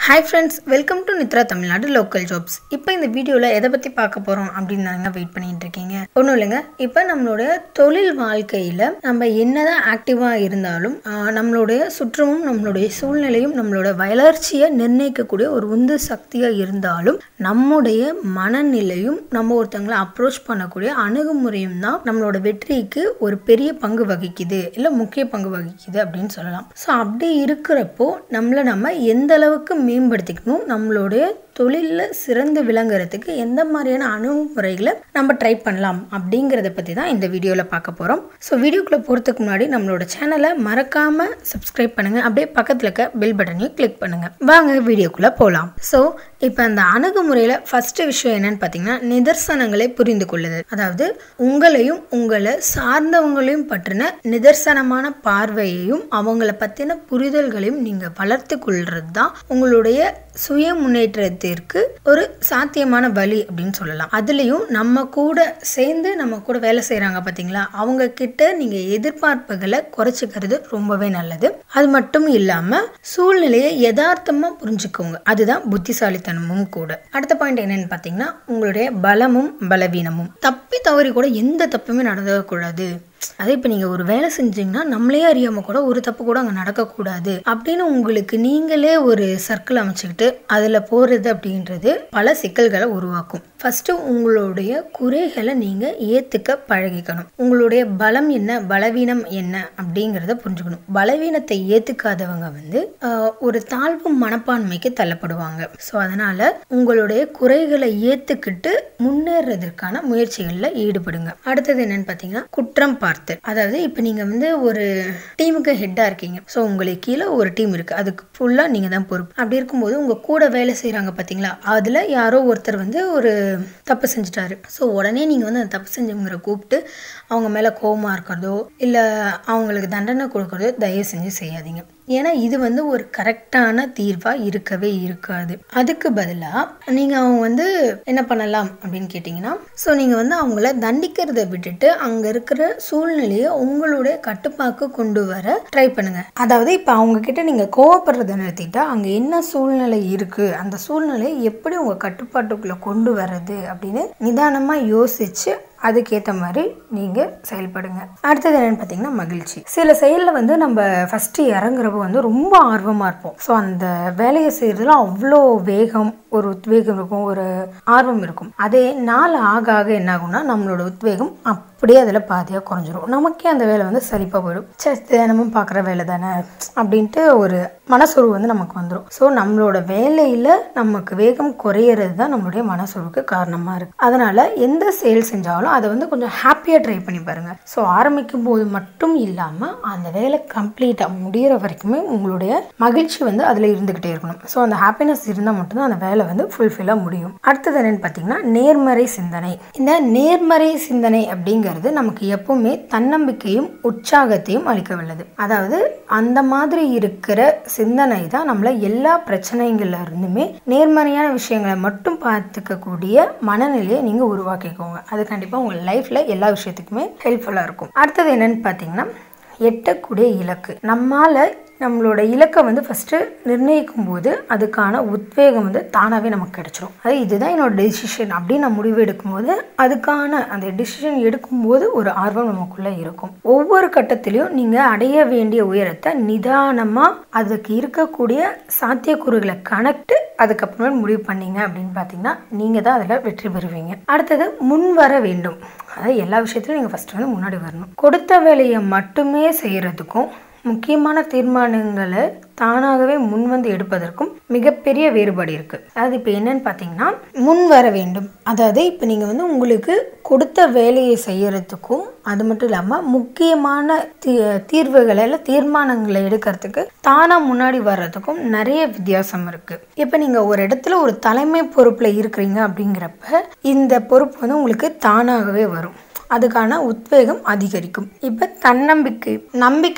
hi friends welcome to Nithra Tamil Nadu local jobs இப்போ இந்த வீடியோவில் எதை பற்றி பார்க்க போகிறோம் அப்படின்னு தாங்க வெயிட் பண்ணிட்டு இருக்கீங்க ஒன்றும் இல்லைங்க இப்போ நம்மளுடைய தொழில் வாழ்க்கையில் நம்ம என்னதான் ஆக்டிவாக இருந்தாலும் ஆஹ், நம்மளுடைய சுற்றமும் நம்மளுடைய சூழ்நிலையும் நம்மளோட வளர்ச்சியை நிர்ணயிக்கக்கூடிய ஒரு உந்து சக்தியாக இருந்தாலும் நம்முடைய மனநிலையும் நம்ம ஒருத்தங்களை அப்ரோச் பண்ணக்கூடிய அணுகுமுறையும் தான் நம்மளோட வெற்றிக்கு ஒரு பெரிய பங்கு வகிக்குது இல்லை முக்கிய பங்கு வகிக்குது அப்படின்னு சொல்லலாம் ஸோ அப்படி இருக்கிறப்போ நம்மளை நம்ம எந்த அளவுக்கு மேம்படுத்திக்கணும் நம்மளுடைய தொழிலில் சிறந்து விளங்குறதுக்கு எந்த மாதிரியான அணுகுமுறைகளை நம்ம ட்ரை பண்ணலாம் அப்படிங்கிறத பற்றி தான் இந்த வீடியோவில் பார்க்க போகிறோம் ஸோ வீடியோக்குள்ளே போகிறதுக்கு முன்னாடி நம்மளோட சேனலை மறக்காமல் சப்ஸ்கிரைப் பண்ணுங்கள் அப்படியே பக்கத்தில் இருக்க பெல் பட்டனையும் கிளிக் பண்ணுங்கள் வாங்க வீடியோக்குள்ளே போகலாம் ஸோ இப்போ அந்த அணுகுமுறையில் ஃபஸ்ட்டு விஷயம் என்னன்னு பார்த்தீங்கன்னா நிதர்சனங்களை புரிந்து கொள்ளுதல் அதாவது உங்களையும் உங்களை சார்ந்தவங்களையும் பற்றின நிதர்சனமான பார்வையையும் அவங்கள பற்றின புரிதல்களையும் நீங்கள் வளர்த்து கொள்வது தான் உங்களுடைய சுய முன்னேற்றத்திற்கு ஒரு சாத்தியமான வழி அப்படின்னு சொல்லலாம் அதுலேயும் நம்ம கூட சேர்ந்து நம்ம கூட வேலை செய்கிறாங்க பார்த்தீங்களா அவங்க கிட்ட நீங்கள் எதிர்பார்ப்புகளை குறைச்சிக்கிறது ரொம்பவே நல்லது அது மட்டும் இல்லாமல் சூழ்நிலையை யதார்த்தமாக புரிஞ்சுக்கோங்க அதுதான் புத்திசாலித்தனமும் கூட அடுத்த பாயிண்ட் என்னன்னு பார்த்தீங்கன்னா உங்களுடைய பலமும் பலவீனமும் தப்பி தவறி கூட எந்த தப்புமே நடந்துடக்கூடாது அதே இப்போ நீங்கள் ஒரு வேலை செஞ்சீங்கன்னா நம்மளே அறியாமல் கூட ஒரு தப்பு கூட அங்கே நடக்கக்கூடாது அப்படின்னு உங்களுக்கு நீங்களே ஒரு சர்க்கிள் அமைச்சுக்கிட்டு அதில் போகிறது அப்படின்றது பல சிக்கல்களை உருவாக்கும் ஃபஸ்ட்டு உங்களுடைய குறைகளை நீங்கள் ஏற்றுக்க பழகிக்கணும் உங்களுடைய பலம் என்ன பலவீனம் என்ன அப்படிங்கிறத புரிஞ்சுக்கணும் பலவீனத்தை ஏற்றுக்காதவங்க வந்து ஆஹ், ஒரு தாழ்வு மனப்பான்மைக்கு தள்ளப்படுவாங்க ஸோ அதனால் உங்களுடைய குறைகளை ஏற்றுக்கிட்டு முன்னேறதற்கான முயற்சிகளில் ஈடுபடுங்க அடுத்தது என்னன்னு பார்த்தீங்கன்னா குற்றம் பார்த்து அதாவது இப்போ நீங்கள் வந்து ஒரு டீமுக்கு ஹெட்டாக இருக்கீங்க ஸோ உங்களுக்கு கீழே ஒரு டீம் இருக்குது அதுக்கு ஃபுல்லாக நீங்கள் தான் பொறுப்பு அப்படி இருக்கும்போது உங்கள் கூட வேலை செய்கிறாங்க பார்த்தீங்களா அதில் யாரோ ஒருத்தர் வந்து ஒரு தப்பு செஞ்சுட்டாரு ஸோ உடனே நீங்கள் வந்து அந்த தப்பு செஞ்சவங்களை கூப்பிட்டு அவங்க மேலே கோவமாக இருக்கிறதோ இல்லை அவங்களுக்கு தண்டனை கொடுக்கறதோ தயவு செஞ்சு செய்யாதீங்க ஏன்னா இது வந்து ஒரு கரெக்டான தீர்வாக இருக்கவே இருக்காது அதுக்கு பதிலாக நீங்கள் அவங்க வந்து என்ன பண்ணலாம் அப்படின்னு கேட்டிங்கன்னா ஸோ நீங்கள் வந்து அவங்கள தண்டிக்கிறத விட்டுட்டு அங்கே இருக்கிற சூழ்நிலையை உங்களுடைய கட்டுப்பாக்கு கொண்டு வர ட்ரை பண்ணுங்க அதாவது இப்போ அவங்க கிட்ட நீங்கள் கோவப்படுறத நிறுத்திட்டா அங்கே என்ன சூழ்நிலை இருக்குது அந்த சூழ்நிலையை எப்படி உங்கள் கட்டுப்பாட்டுக்குள்ளே கொண்டு வர்றது அப்படின்னு நிதானமாக யோசிச்சு அதுக்கேற்ற மாதிரி நீங்கள் செயல்படுங்க அடுத்தது என்னென்னு பார்த்தீங்கன்னா மகிழ்ச்சி சில செயலில் வந்து நம்ம ஃபஸ்ட்டு இறங்குறப்ப வந்து ரொம்ப ஆர்வமாக இருப்போம் ஸோ அந்த வேலையை செய்கிறதுல அவ்வளோ வேகம் ஒரு உத்வேகம் இருக்கும் ஒரு ஆர்வம் இருக்கும் அதே நாள் ஆக ஆக என்ன ஆகும்னா நம்மளோட உத்வேகம் அப்படியே அதில் பாதியாக குறைஞ்சிரும் நமக்கே அந்த வேலை வந்து சலிப்பாக போயிடும் சே தினமும் பார்க்குற வேலை தானே அப்படின்ட்டு ஒரு மனசோர்வு வந்து நமக்கு வந்துடும் ஸோ நம்மளோட வேலையில் நமக்கு வேகம் குறையிறது தான் நம்மளுடைய மனசோர்வுக்கு காரணமாக இருக்குது அதனால் எந்த செயல் செஞ்சாலும் அதை வந்து கொஞ்சம் ஹாப்பியாக ட்ரை பண்ணி பாருங்கள் ஸோ ஆரம்பிக்கும் போது மட்டும் இல்லாமல் அந்த வேலை கம்ப்ளீட்டாக முடிகிற வரைக்குமே உங்களுடைய மகிழ்ச்சி வந்து அதில் இருந்துக்கிட்டே இருக்கணும் ஸோ அந்த ஹாப்பினஸ் இருந்தால் மட்டும்தான் அந்த வேலை வந்து ஃபுல்ஃபில்லாக முடியும் அடுத்தது என்னன்னு பார்த்தீங்கன்னா நேர்மறை சிந்தனை இந்த நேர்மறை சிந்தனை அப்படிங்கிறது நமக்கு எப்பவுமே தன்னம்பிக்கையும் உற்சாகத்தையும் அளிக்க வல்லது அதாவது அந்த மாதிரி இருக்கிற சிந்தனை தான் நம்மள எல்லா பிரச்சனைகள்ல இருந்துமே நேர்மறையான விஷயங்களை மட்டும் பார்த்துக்கக்கூடிய மனநிலையை நீங்கள் உருவாக்கிக்கோங்க அது கண்டிப்பாக உங்கள் லைஃப்பில் எல்லா விஷயத்துக்குமே ஹெல்ப்ஃபுல்லாக இருக்கும் அடுத்தது என்னன்னு பார்த்தீங்கன்னா எட்டக்கூடிய இலக்கு நம்மால் நம்மளோட இலக்கை வந்து ஃபஸ்ட்டு நிர்ணயிக்கும் போது அதுக்கான உத்வேகம் வந்து தானாகவே நமக்கு கிடைச்சிரும் அது இதுதான் என்னோட டெசிஷன் அப்படின்னு நான் முடிவு எடுக்கும்போது அதுக்கான அந்த டெசிஷன் எடுக்கும்போது ஒரு ஆர்வம் நமக்குள்ளே இருக்கும் ஒவ்வொரு கட்டத்திலையும் நீங்கள் அடைய வேண்டிய உயரத்தை நிதானமாக அதுக்கு இருக்கக்கூடிய சாத்தியக்கூறுகளை கணக்கிட்டு அதுக்கப்புறமே முடிவு பண்ணீங்க அப்படின்னு பார்த்தீங்கன்னா நீங்கள் தான் அதில் வெற்றி பெறுவீங்க அடுத்தது முன் வர வேண்டும் அதாவது எல்லா விஷயத்துலையும் நீங்கள் ஃபஸ்ட்டு வந்து முன்னாடி வரணும் கொடுத்த வேலையை மட்டுமே செய்கிறதுக்கும் முக்கியமான தீர்மானங்களை தானாகவே முன் வந்து எடுப்பதற்கும் மிகப்பெரிய வேறுபாடு இருக்குது அதாவது இப்போ என்னன்னு பார்த்தீங்கன்னா முன் வர வேண்டும் அதாவது இப்போ நீங்கள் வந்து உங்களுக்கு கொடுத்த வேலையை செய்யறதுக்கும் அது மட்டும் இல்லாமல் முக்கியமான தீ தீர்வுகளை இல்லை தீர்மானங்களை எடுக்கிறதுக்கு தானாக முன்னாடி வர்றதுக்கும் நிறைய வித்தியாசம் இருக்குது இப்போ நீங்கள் ஒரு இடத்துல ஒரு தலைமை பொறுப்பில் இருக்கிறீங்க அப்படிங்கிறப்ப இந்த பொறுப்பு வந்து உங்களுக்கு தானாகவே வரும் அதுக்கான உத்வேகம் அதிகரிக்கும் இப்போ தன்னம்பிக்கை நம்பிக்கையும்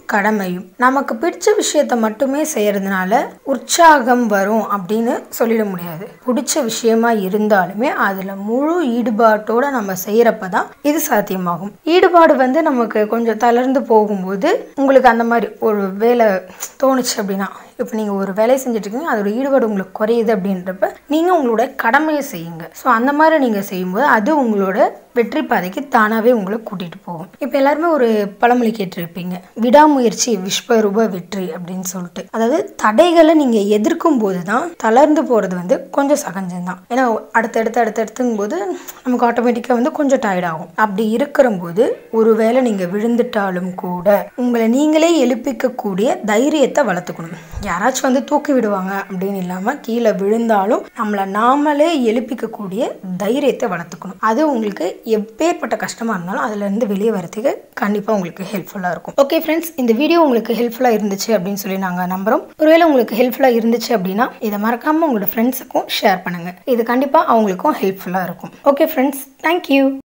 கடமையும் நமக்கு பிடிச்ச விஷயத்த மட்டுமே செய்யறதுனால உற்சாகம் வரும் அப்படின்னு சொல்லிட முடியாது பிடிச்ச விஷயமா இருந்தாலுமே அதில் முழு ஈடுபாட்டோட நம்ம செய்கிறப்ப தான் இது சாத்தியமாகும் ஈடுபாடு வந்து நமக்கு கொஞ்சம் தளர்ந்து போகும்போது உங்களுக்கு அந்த மாதிரி ஒரு வேலை தோணுச்சு அப்படின்னா இப்போ நீங்கள் ஒரு வேலையை செஞ்சுட்டு இருக்கீங்க அதோட ஈடுபாடு உங்களுக்கு குறையுது அப்படின்றப்ப நீங்கள் உங்களோட கடமையை செய்யுங்க ஸோ அந்த மாதிரி நீங்கள் செய்யும்போது அது உங்களோட வெற்றி பாதைக்கு தானாகவே உங்களை கூட்டிகிட்டு போகும் இப்போ எல்லாருமே ஒரு பழமொழி கேட்டிருப்பீங்க விடாமுயற்சி விஸ்வரூப வெற்றி அப்படின்னு சொல்லிட்டு அதாவது தடைகளை நீங்கள் எதிர்க்கும் போது தான் தளர்ந்து போகிறது வந்து கொஞ்சம் சகஜம்தான் ஏன்னா அடுத்தடுத்து அடுத்தடுத்துங்கும் போது நமக்கு ஆட்டோமேட்டிக்காக வந்து கொஞ்சம் டயர்ட் ஆகும் அப்படி இருக்கிற போது ஒருவேளை நீங்கள் விழுந்துட்டாலும் கூட உங்களை நீங்களே எழுப்பிக்கக்கூடிய தைரியத்தை வளர்த்துக்கணும் யாராச்சும் வந்து தூக்கி விடுவாங்க அப்படின்னு இல்லாமல் கீழே விழுந்தாலும் நம்மளை நாமளே எழுப்பிக்கக்கூடிய தைரியத்தை வளர்த்துக்கணும் அது உங்களுக்கு எப்பேற்பட்ட கஷ்டமாக இருந்தாலும் அதுலேருந்து வெளியே வரதுக்கு கண்டிப்பாக உங்களுக்கு ஹெல்ப்ஃபுல்லாக இருக்கும் ஓகே ஃப்ரெண்ட்ஸ் இந்த வீடியோ உங்களுக்கு ஹெல்ப்ஃபுல்லாக இருந்துச்சு அப்படின்னு சொல்லி நாங்கள் நம்புகிறோம் ஒருவேளை உங்களுக்கு ஹெல்ப்ஃபுல்லாக இருந்துச்சு அப்படின்னா இதை மறக்காமல் உங்களோட ஃப்ரெண்ட்ஸுக்கும் ஷேர் பண்ணுங்கள் இது கண்டிப்பாக அவங்களுக்கும் ஹெல்ப்ஃபுல்லாக இருக்கும் ஓகே ஃப்ரெண்ட்ஸ் தேங்க்யூ